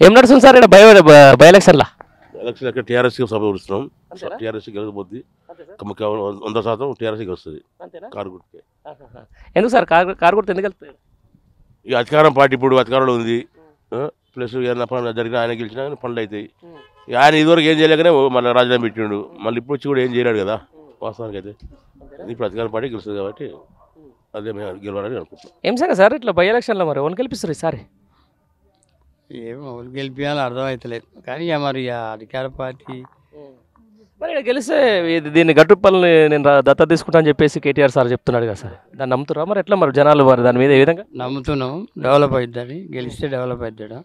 ఏం నడుస్తుంది సార్ ఇక్కడ బై బై ఎలక్షన్లా ఎలక్షన్ ఎక్కడ టీఆర్ఎస్కి సమకూరుస్తున్నాం అంతేనా? టీఆర్ఎస్ గెలకపోద్ది వంద శాతం టీఆర్ఎస్కి వస్తుంది కారు గుర్తుకే ఎందుకు సార్ కార్ కార్ గుర్తు ఎందుకు వెళ్తుంది ఇక అధికారం పార్టీ ఇప్పుడు అధికారంలో ఉంది ఆ, ప్లస్ ఏదైనా పనులు జరిగినా ఆయన గెలిచినా కానీ పనులు అవుతాయి ఇక ఆయన ఇదివరకు ఏం చేయలేకనే మళ్ళీ రాజధాని పెట్టిండు మళ్ళీ ఇప్పుడు వచ్చి కూడా ఏం చేయలేడు కదా వాస్తవానికి అయితే ఇప్పుడు అధికారం పార్టీ గెలుస్తుంది కాబట్టి అదే మేము గెలవాలని అనుకుంటున్నాం ఏం సంగతి సార్ ఇట్లా బై ఎలక్షన్లో మరి ఎవరిని గెలిపిస్తారు ఈసారి ఏమో ఎవరు గెలిపించాలో అర్థమవుతలేదు కానీ ఇక మరి ఆ అధికార పార్టీ మరి ఇక్కడ గెలిస్తే ఇది దీన్ని గట్టుపల్ని నేను రా- దత్తత తీసుకుంటా అని చెప్పేసి కేటీఆర్ సార్ చెప్తున్నాడు కదా సార్ దాన్ని నమ్ముతురా మరి ఎట్లా మరి జనాలు మరి దాని మీద ఏ విధంగా నమ్ముతున్నాం డెవలప్ అవుతుందని గెలిస్తే డెవలప్ అవుతాడు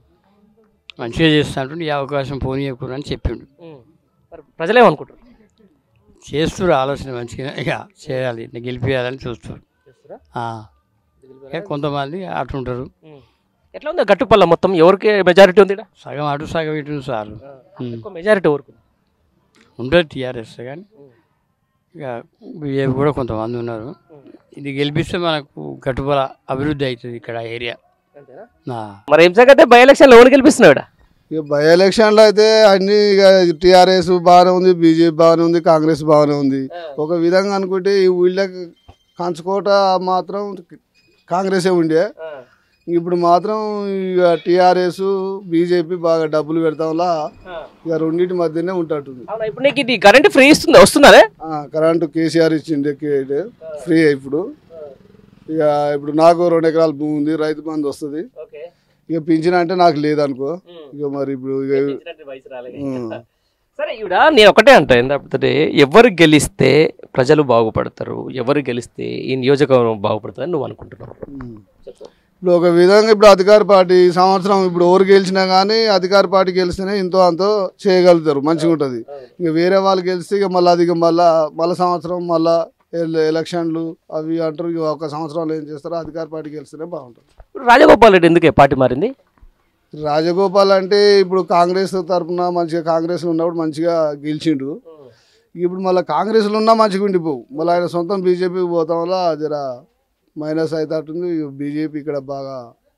మంచిగా చేస్తా అంటుండే ఈ అవకాశం పోనీయకూడదు అని చెప్పిండు మరి ప్రజలేమనుకుంటారు చేస్తున్నారు ఆలోచన మంచిగా ఇక చేయాలి ఇట్లా గెలిపించాలని చూస్తారు ఆ. ఇక కొంతమంది అటుంటారు ఎట్లా ఉంది గట్టుపల్ల మొత్తం ఎవరికి మెజారిటీ ఉంది ఈడ? సగం అటు సగం ఇటు సార్ ఉమ్. ఎక్కువ మెజారిటీ ఎవరికి ఉంది? ఉండదు టీఆర్ఎస్ కానీ ఇక బీజేపీ కూడా కొంతమంది ఉన్నారు ఇది గెలిపిస్తే మనకు గట్టుబల అభివృద్ధి అవుతుంది ఇక్కడ ఏరియా ఆ. మరి ఏం సంగతి బై ఎలక్షన్లో ఎవరు గెలిపిస్తున్నాడు ఇక బై ఎలక్షన్లో అయితే అన్ని ఇక టీఆర్ఎస్ బాగానే ఉంది బీజేపీ బాగానే ఉంది కాంగ్రెస్ బాగానే ఉంది ఒక విధంగా అనుకుంటే ఈ ఊళ్ళకి కంచుకోట మాత్రం కాంగ్రెసే ఉండే ఇప్పుడు మాత్రం ఇక టీఆర్ఎస్ బీజేపీ బాగా డబ్బులు పెడతాంలా ఇక రెండింటి మధ్యనే ఉంటట్టుంది అవునా ఇప్పుడు నీకు ఇది కరెంట్ ఫ్రీ ఇస్తుంది వస్తుందా ఆ, కరెంటు కేసీఆర్ ఇచ్చిండే కే- ఫ్రీ ఇప్పుడు ఇక ఇప్పుడు నాకు రెండు ఎకరాల భూమి ఉంది రైతు బంధు వస్తుంది ఇక పింఛన్ అంటే నాకు లేదనుకో ఇక మరి ఇప్పుడు ఇక ఉమ్. సరే ఇవిడ నేను ఒకటే అంటా ఏంటంటే ఎవరు గెలిస్తే ప్రజలు బాగుపడతారు ఎవరు గెలిస్తే ఈ నియోజకవర్గం బాగుపడుతుంది అని నువ్వు అనుకుంటున్నావు ఇప్పుడు ఒక విధంగా ఇప్పుడు అధికార పార్టీ ఈ సంవత్సరం ఇప్పుడు ఎవరు గెలిచినా కానీ అధికార పార్టీ గెలిస్తేనే ఇంతో అంతో చేయగలుగుతారు మంచిగా ఉంటుంది ఇక వేరే వాళ్ళు గెలిస్తే ఇక మళ్ళీ అది ఇక మళ్ళా మళ్ళీ సంవత్సరం మళ్ళా ఎల- ఎలక్షన్లు అవి అంటారు ఇక ఒక సంవత్సరాలు ఏం చేస్తారో అధికార పార్టీ గెలిస్తేనే బాగుంటుంది ఇప్పుడు రాజగోపాల్ రెడ్డి ఎందుకే పార్టీ మారింది రాజగోపాల్ అంటే ఇప్పుడు కాంగ్రెస్ తరఫున మంచిగా కాంగ్రెస్లో ఉన్నప్పుడు మంచిగా గెలిచిండు ఇప్పుడు మళ్ళీ కాంగ్రెస్లో ఉన్నా మంచిగా ఉండిపోవు మళ్ళీ ఆయన సొంతం బీజేపీకి పోతాం వల్ల జర మైనస్ అవుతుంది బీజేపీ ఇక్కడ బాగా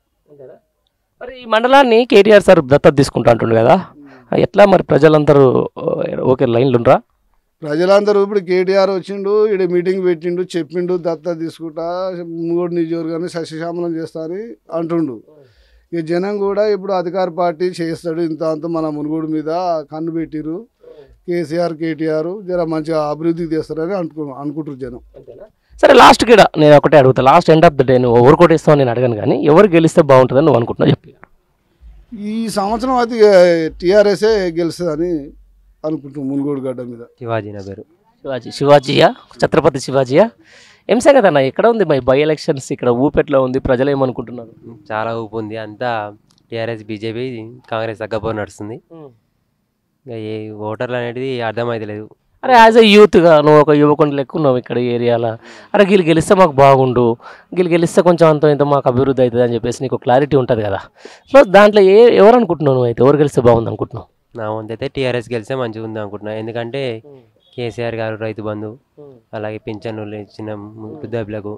మరి ఈ మండలాన్ని కేటీఆర్ సార్ దత్తత తీసుకుంటా అంటుండు కదా ఎట్లా మరి ప్రజలందరూ ఓకే లైన్లు ఉండరా ప్రజలందరూ ఇప్పుడు కేటీఆర్ వచ్చిండు ఇక్కడ మీటింగ్ పెట్టిండు చెప్పిండు దత్త తీసుకుంటా మూడు నియోజకవర్గాన్ని సస్యశ్యామలం చేస్తా అని అంటుండు ఇక జనం కూడా ఇప్పుడు అధికార పార్టీ చేస్తాడు ఇంత అంత మన మునుగోడు మీద కన్ను పెట్టిరు కేసీఆర్ కేటీఆర్ జర మంచిగా అభివృద్ధికి తెస్తారని అనుకు అనుకుంటారు జనం సరే లాస్ట్ కిడ నేను ఒకటే అడుగుతా last end of the day నువ్వు ఎవరు కొట్టేస్తావు నేను అడగను కానీ ఎవరు గెలిస్తే బాగుంటుందని నువ్వు అనుకుంటున్నావు చెప్పి ఈ సంవత్సరం అయితే టీఆర్ఎస్ఏ గెలుస్తుందని అనుకుంటున్నాం మునుగోడు గడ్డ మీద శివాజీ నా పేరు శివాజీ శివాజీయా ఛత్రపతి శివాజీయా ఏం సంగతి అన్న ఎక్కడ ఉంది మరి బై ఎలక్షన్స్ ఇక్కడ ఊపెట్లో ఉంది ప్రజలు ఏమనుకుంటున్నారు చాలా ఊపు ఉంది అంతా టీఆర్ఎస్ బీజేపీ కాంగ్రెస్ తగ్గపోయి నడుస్తుంది ఇంకా ఏ ఓటర్లు అనేది అర్థమైతలేదు అరే యాజ్ ఎ యూత్గా నువ్వు ఒక యువకుని లెక్క ఉన్నావు ఇక్కడ ఈ ఏరియాలో అరే వీళ్ళు గెలిస్తే మాకు బాగుండు వీళ్ళు గెలిస్తే కొంచెం అంత ఇంత మాకు అభివృద్ధి అవుతుంది అని చెప్పేసి నీకు క్లారిటీ ఉంటుంది కదా సో దాంట్లో ఏ ఎవరు అనుకుంటున్నావు నువ్వు అయితే ఎవరు గెలిస్తే బాగుంది అనుకుంటున్నావు నా వంతు అయితే టీఆర్ఎస్ గెలిస్తే మంచిగా ఉంది అనుకుంటున్నా ఎందుకంటే కేసీఆర్ గారు రైతు బంధు అలాగే పింఛన్లు చిన్న వృద్ధాప్యులకు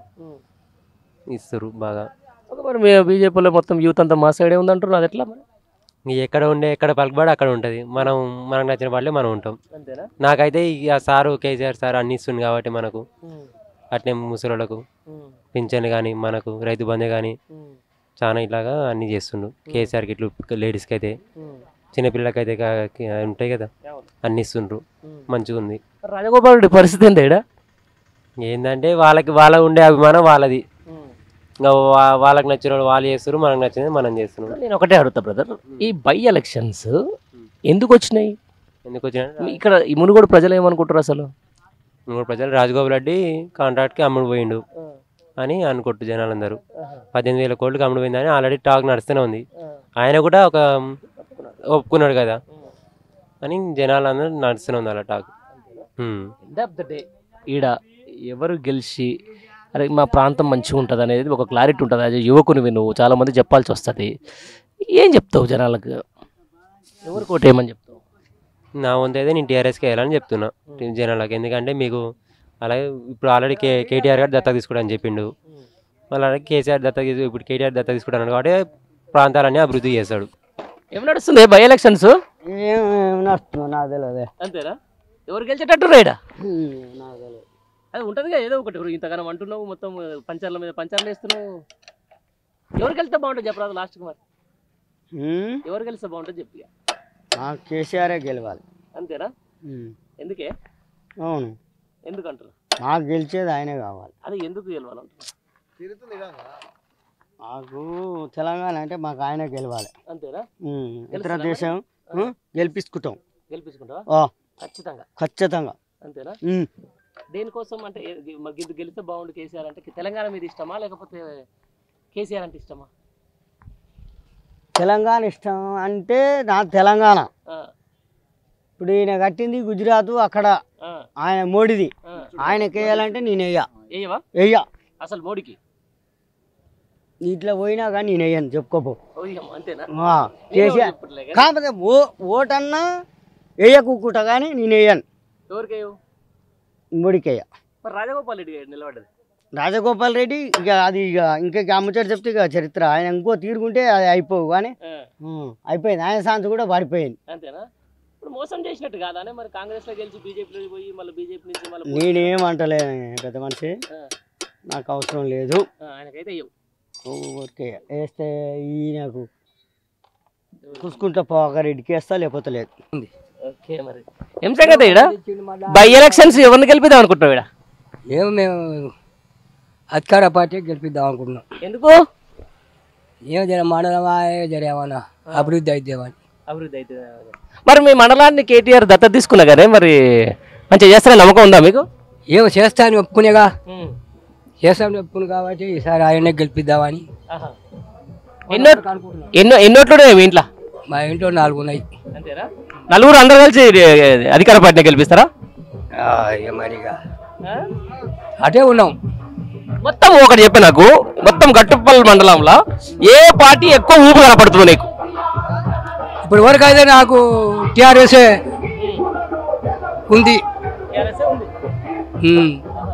ఇస్తారు బాగా ఒక మరి మీ బీజేపీలో మొత్తం యూత్ అంతా మా సైడే ఉందంటున్నారు అది ఎట్లా మరి ఇంక ఎక్కడ ఉండే ఎక్కడ పలుకుబడి అక్కడ ఉంటుంది మనం మనకు నచ్చిన వాళ్ళే మనం ఉంటాం అంతేనా నాకైతే ఇక సారు కేసీఆర్ సార్ అన్ని ఇస్తుంది కాబట్టి మనకు అట్నే ముసలోళ్ళకు పింఛన్ కానీ మనకు రైతు బంధు కానీ చాలా ఇలాగా అన్ని చేస్తుండు కేసీఆర్కి ఇట్లు లేడీస్కి అయితే చిన్నపిల్లలకైతే కా- కా- ఉంటాయి కదా అన్ని ఇస్తుండ్రు మంచిగా ఉంది రాజగోపాల్ రెడ్డి పరిస్థితి ఏంటి ఇక్కడ ఏంటంటే వాళ్ళకి వాళ్ళ ఉండే అభిమానం వాళ్ళది ఇంకా వా- వాళ్ళకి నచ్చిన వాళ్ళు వాళ్ళు చేస్తారు మనకు నచ్చినది మనం చేస్తున్నాం నేను ఒకటే అడుగుతా బ్రదర్ ఈ బై ఎలక్షన్స్ ఎందుకు వచ్చినాయి ఎందుకు వచ్చిన ఇక్కడ ఈ మునుగోడు ప్రజలు ఏమనుకుంటారు అసలు మూడు ప్రజలు రాజగోపాల్ రెడ్డి కాంట్రాక్ట్కి అమ్ముడు పోయిండు అని అనుకుంటు జనాలందరూ పద్దెనిమిది వేల కోట్లకి అమ్ముడు పోయిందని ఆల్రెడీ టాక్ నడుస్తూనే ఉంది ఆయన కూడా ఒక ఒప్పుకున్నాడు కదా అని జనాలందరూ నడుస్తూనే ఉంది అలా talk um. End of the day ఈడ ఎవరు గెలిచి అరే మా ప్రాంతం మంచిగా ఉంటుంది అనేది ఒక క్లారిటీ ఉంటుంది అది యువకునివి నువ్వు చాలా మంది చెప్పాల్సి వస్తుంది ఏం చెప్తావు జనాలకు ఎవరు కోటేయమని చెప్తావు నా వంతు అయితే నేను టీఆర్ఎస్కి వెళ్ళాలని చెప్తున్నా జనాలకు ఎందుకంటే మీకు అలాగే ఇప్పుడు ఆల్రెడీ కే కేటీఆర్ గారు దత్తత తీసుకోవడానికి చెప్పిండు మళ్ళీ అలాగే కేసీఆర్ దత్తత తీసు- ఇప్పుడు కేటీఆర్ దత్తత తీసుకుంటాను కాబట్టి ప్రాంతాలన్నీ అభివృద్ధి చేస్తాడు ఏం నడుస్తుంది బై ఎలక్షన్స్ ఏం నడుస్తుందో నాకు తెలియదు అంతేనా ఎవరు గెలిచేటట్టు రేడా నాకు తెలియదు అది ఉంటుందిగా ఏదో ఒకటి ఇప్పుడు ఇంతగానం అంటున్నావు మొత్తం పంచర్ల మీద పంచర్లు వేస్తున్నావు ఎవరు గెలిస్తే బాగుంటుంది చెప్పరాదు లాస్ట్కి మరి ఉమ్, ఎవరు గెలిస్తే బాగుంటుంది చెప్పి ఇక. నాకు కేసీఆరే గెలవాలి అంతేనా ఉమ్, ఎందుకే అవును ఎందుకు అంటున్నా నాకు గెలిచేది ఆయనే కావాలి అది ఎందుకు గెలవాలంటున్నా మాకు తెలంగాణ అంటే మాకు ఆయనే గెలవాలి అంతేనా ఉమ్, ఇతర గెలుస్తుందా దేశం ఉమ్, గెలిపించుకుంటాం గెలిపించుకుంటావా ఆ, ఖచ్చితంగా ఖచ్చితంగా అంతేనా ఉమ్, దేనికోసం అంటే ఏ- మరి గిద్దు గెలిస్తే బాగుండు కేసీఆర్ అంటే తెలంగాణ మీద ఇష్టమా లేకపోతే కేసీఆర్ అంటే ఇష్టమా తెలంగాణ ఇష్టం అంటే నా తెలంగాణ ఆ, ఇప్పుడు ఈయన కట్టింది గుజరాత్ అక్కడ ఆ, ఆయన మోడీది ఆ. ఆయనకి వేయాలంటే నేను వెయ్యా వేయవా వెయ్యా అసలు మోడీకి ఇట్లా పోయినా కానీ నేను వెయ్యను చెప్పుకోపో ఓయ్యమ్మ, అంతేనా ఆ, కేసీఆర్ ఇప్పటిలే కానీ. కాకపోతే ఓ ఓటన్నా వేయకుక్కుట కానీ నేను వేయను ఎవరికేయవు మోడీకేయ మరి రాజగోపాల్ రెడ్డి గారు నిలబడ్డది రాజగోపాల్ రెడ్డి ఇక అది ఇక ఇంకా అమ్మచారు చెప్తే ఇక చరిత్ర ఆయన ఇంకో తీరుకుంటే అది అయిపోవు కానీ ఆ, ఉం, అయిపోయింది ఆయన సాంత కూడా పడిపోయింది అంతేనా ఇప్పుడు మోసం చేసినట్టు కాదానే మరి కాంగ్రెస్ లో గెలిచి బీజేపీలో పోయి మళ్ళీ బీజేపీ నుంచి మళ్ళీ నేనేమంటలేను పెద్ద మనిషి ఆ, నాకు అవసరం లేదు ఆ, ఆయనకైతే ఇవ్వవు ఓకే వేస్తే ఈయనకు చూసుకుంటా పోగారెడ్డికి వేస్తా లేకపోతే లేదు ఓకే మరి ఏం సంగతి ఈడ బై ఎలక్షన్స్ ఎవరిని గెలిపిద్దాం అనుకుంటున్నావు ఈడ ఏమో మేము అధికార పార్టీ గెలిపిద్దాం అనుకుంటున్నాం ఎందుకు ఏమో జర మండలమా జర ఏమన్నా అభివృద్ధి అయిద్దామని అభివృద్ధి అయితే మరి మీ మండలాన్ని కేటీఆర్ దత్తత తీసుకున్నా కదా మరి మంచిగా చేస్తారని నమ్మకం ఉందా మీకు ఏమో చేస్తాను ఒప్పుకునేగా చేస్తాను ఒప్పుకుని కాబట్టి ఈసారి ఆయనే గెలిపిద్దామని ఆహా. ఎన్నో ఎన్నో ఎన్నోట్లు ఉన్నాయి మీ ఇంట్లో మా ఇంట్లో నాలుగు ఉన్నాయి అంతేనా నలుగురు అందరు కలిసి ఏ, అధికార పార్టీని గెలిపిస్తారా ఆ, ఇక మరిగా అటే ఉన్నాం మొత్తం ఒకటి చెప్పి నాకు మొత్తం గట్టుపల్లి మండలంలో ఏ పార్టీ ఎక్కువ ఊపు కనపడుతుంది నీకు ఇప్పుడు వరకు అయితే నాకు టీఆర్ఎస్ఏ ఉంది ఉమ్.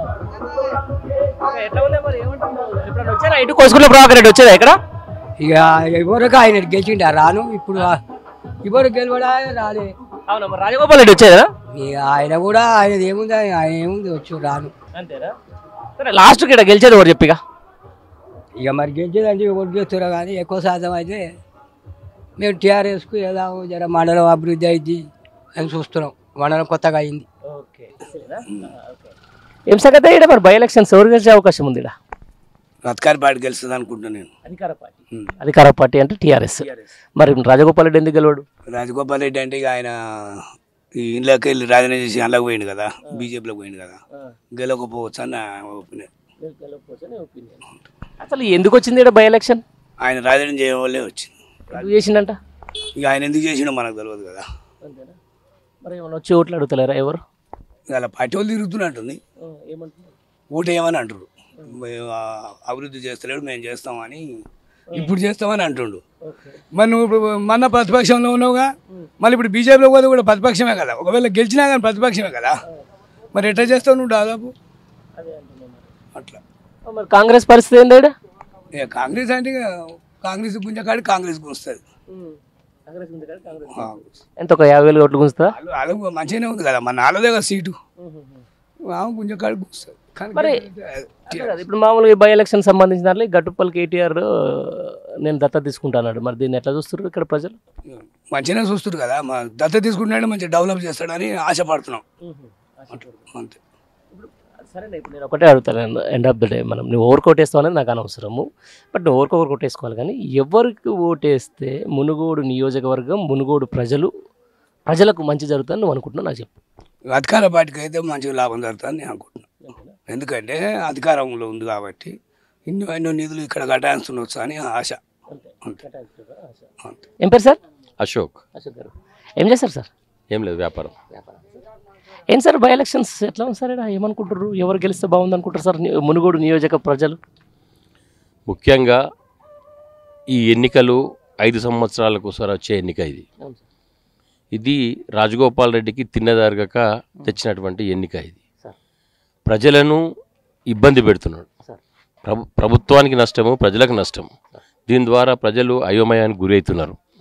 వచ్చారా ఇటు కోసుకున్న ప్రభాకర్ రెడ్డి వచ్చేదా ఇక్కడ ఇక ఇవరకు ఆయన గెలిచిండ రాను ఇప్పుడు ఆ- ఇవరకు గెలవడా రాలే అవునా మరి రాజగోపాల్ రెడ్డి వచ్చేదా ఇక ఆయన కూడా ఆయన ఏముంది ఆయన ఏముంది వచ్చు రాను అంతేనా సరే లాస్ట్ ఇక్కడ గెలిచేది ఎవరు చెప్పిగా ఇక మరి గెలిచేదంటే ఒకటి చేస్తున్నా కానీ ఎక్కువ శాతం అయితే మేము టీఆర్ఎస్కు వెళ్దాము జర మండలం అభివృద్ధి అయింది అని చూస్తున్నాం మండలం కొత్తగా అయింది ఓకే ఏం సంగతి ఇక్కడ మరి బై ఎలక్షన్స్ ఎవరు గెలిచే అవకాశం ఉంది ఇక్కడ రత్కారి పార్టీ గెలుస్తుంది అనుకుంటున్నాను నేను అధికార పార్టీ అధికార పార్టీ అంటే టీఆర్ఎస్ మరి రాజగోపాల్ రెడ్డి ఎందుకు గెలవాడు రాజగోపాల్ రెడ్డి అంటే ఇక ఆయన ఈ ఇంట్లోకి వెళ్ళి రాజీనామా చేసి అందులోకి పోయింది కదా బీజేపీలోకి పోయింది కదా గెలవకపోవచ్చు అని నా ఒపీనియన్ అసలు ఎందుకు వచ్చింది ఇక్కడ బై ఎలక్షన్ ఆయన రాజీనామా చేయడం వల్లే వచ్చింది ఎందుకు చేసిండంట ఇక ఆయన ఎందుకు చేసిండో మనకు తెలియదు కదా అంతేనా మరి ఏమన్నా వచ్చి ఓట్లు అడుగుతలేరా ఎవరు ఇక అలా పార్టీ వాళ్ళు తిరుగుతున్నట్టుంది ఏమంటున్నారు ఓటు ఏమని అంటారు మేము ఆ అభివృద్ధి చేస్తలేడు మేము చేస్తామని ఇప్పుడు చేస్తామని అంటుండు మరి నువ్వు ఇప్పుడు మన ప్రతిపక్షంలో ఉన్నావుగా మళ్ళీ ఇప్పుడు బీజేపీలో పోతే కూడా ప్రతిపక్షమే కదా ఒకవేళ గెలిచినా కానీ ప్రతిపక్షమే కదా మరి ఎట్లా చేస్తావు నువ్వు దాదాపు అట్లా మరి కాంగ్రెస్ పరిస్థితి ఏంది ఈడ? ఇక కాంగ్రెస్ అంటే ఇక కాంగ్రెస్ గుంజకాడి కాంగ్రెస్ గుంస్తుంది ఎంత ఒక యాభై వేలు ఓట్లు గుంచుతుందా వాళ్ళు వాళ్ళు మంచిగానే ఉంది కదా మన నాలుదే కదా సీటు ఆమె గుంజకాడి గుంస్తుంది కానీ మరి అంతే కదా, ఇప్పుడు మామూలుగా బై ఎలక్షన్ సంబంధించిన దాంట్లో ఈ గట్టుపల్లి కేటీఆర్ నేను దత్త తీసుకుంటాను మరి దీన్ని ఎట్లా చూస్తారు ఇక్కడ ప్రజలు మంచిగానే చూస్తారు కదా మా దత్త తీసుకుంటాడు మంచిగా డెవలప్ చేస్తాడని ఆశపడుతున్నాం అట్లా అంతే సరే ఇప్పుడు నేను ఒకటే అడుగుతాను ఎండ్ ఆఫ్ ద డే మనం నువ్వు ఓవర్ కొట్టేస్తావు అనేది నాకు అనవసరము బట్ నువ్వు ఓవర్ ఓవర్ కొట్టేసుకోవాలి కానీ ఎవరికి ఓటేస్తే మునుగోడు నియోజకవర్గం మునుగోడు ప్రజలు ప్రజలకు మంచి జరుగుతుందని నువ్వు అనుకుంటున్నావు నాకు చెప్పు అధికార పార్టీకి అయితే మంచిగా లాభం జరుగుతుందని నేను అనుకుంటున్నాను ఎందుకంటే అధికారంలో ఉంది కాబట్టి ఇన్నో ఎన్నో నిధులు ఇక్కడ కట్టాల్సి అని ఆశ అంతే అంతే ఏం పేరు సార్ అశోక్ అశోక్ గారు ఏం చేస్తారు సార్ ఏం లేదు వ్యాపారం ఏం సార్ బై ఎలక్షన్స్ ఎట్లా ఉంది సార్ ఈడ? ఏమనుకుంటారు ఎవరు గెలిస్తే బాగుంది అనుకుంటారు సార్ ని- మునుగోడు నియోజక ప్రజలు ముఖ్యంగా ఈ ఎన్నికలు ఐదు సంవత్సరాలకు ఒకసారి వచ్చే ఎన్నిక ఇది ఇది రాజగోపాల్ రెడ్డికి తిన్నదరగక తెచ్చినటువంటి ఎన్నిక ఇది సార్. ప్రజలను ఇబ్బంది పెడుతున్నాడు సార్. ప్రభు ప్రభుత్వానికి నష్టము ప్రజలకు నష్టము దీని ద్వారా ప్రజలు అయోమయానికి గురవుతున్నారు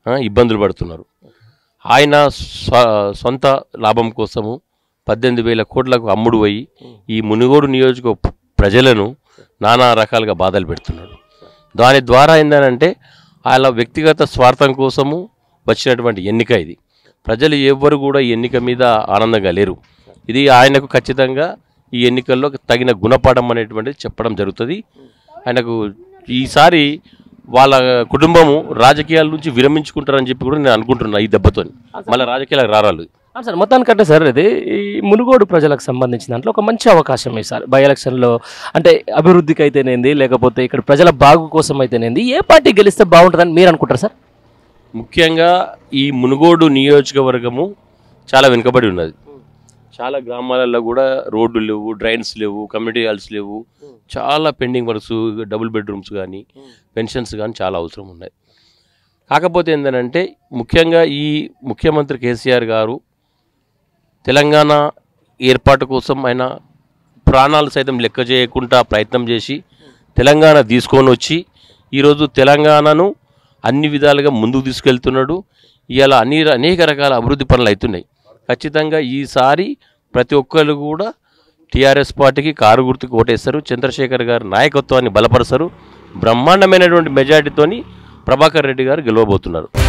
ఆ, ఇబ్బందులు పడుతున్నారు ఆయన స్వ సొంత లాభం కోసము పద్దెనిమిది వేల కోట్లకు అమ్ముడు పోయి ఈ మునుగోడు నియోజక ప్రజలను నానా రకాలుగా బాధలు పెడుతున్నాడు దాని ద్వారా ఏంటంటే వాళ్ళ వ్యక్తిగత స్వార్థం కోసము వచ్చినటువంటి ఎన్నిక ఇది ప్రజలు ఎవ్వరు కూడా ఈ ఎన్నిక మీద ఆనందంగా లేరు ఇది ఆయనకు ఖచ్చితంగా ఈ ఎన్నికల్లో తగిన గుణపాఠం అనేటువంటిది చెప్పడం జరుగుతుంది ఆయనకు ఈసారి వాళ్ళ కుటుంబము రాజకీయాల నుంచి విరమించుకుంటారని చెప్పి కూడా నేను అనుకుంటున్నా ఈ దెబ్బతో మళ్ళీ రాజకీయాలకు రారాలు అవును సార్ మొత్తానికంటే సార్ ఇది ఈ మునుగోడు ప్రజలకు సంబంధించిన దాంట్లో ఒక మంచి అవకాశం సార్ బై ఎలక్షన్లో అంటే అభివృద్ధికి అయితేనేంది లేకపోతే ఇక్కడ ప్రజల బాగు కోసం అయితేనేంది ఏ పార్టీ గెలిస్తే బాగుంటుందని మీరు అనుకుంటారు సార్ ముఖ్యంగా ఈ మునుగోడు నియోజకవర్గము చాలా వెనుకబడి ఉన్నది చాలా గ్రామాలలో కూడా రోడ్లు లేవు డ్రైన్స్ లేవు కమ్యూనిటీ హాల్స్ లేవు చాలా పెండింగ్ వర్క్స్ డబుల్ బెడ్రూమ్స్ కానీ పెన్షన్స్ కానీ చాలా అవసరం ఉన్నాయి కాకపోతే ఏంటంటే ముఖ్యంగా ఈ ముఖ్యమంత్రి కేసీఆర్ గారు తెలంగాణ ఏర్పాటు కోసం ఆయన ప్రాణాలు సైతం లెక్క చేయకుండా ప్రయత్నం చేసి తెలంగాణ తీసుకొని వచ్చి ఈరోజు తెలంగాణను అన్ని విధాలుగా ముందుకు తీసుకెళ్తున్నాడు ఇవాళ అన్ని అనేక రకాల అభివృద్ధి పనులు అవుతున్నాయి ఖచ్చితంగా ఈసారి ప్రతి ఒక్కరు కూడా టీఆర్ఎస్ పార్టీకి కారు గుర్తుకు ఓటేస్తారు చంద్రశేఖర్ గారి నాయకత్వాన్ని బలపరుస్తారు బ్రహ్మాండమైనటువంటి మెజార్టీతోని ప్రభాకర్ రెడ్డి గారు గెలవబోతున్నారు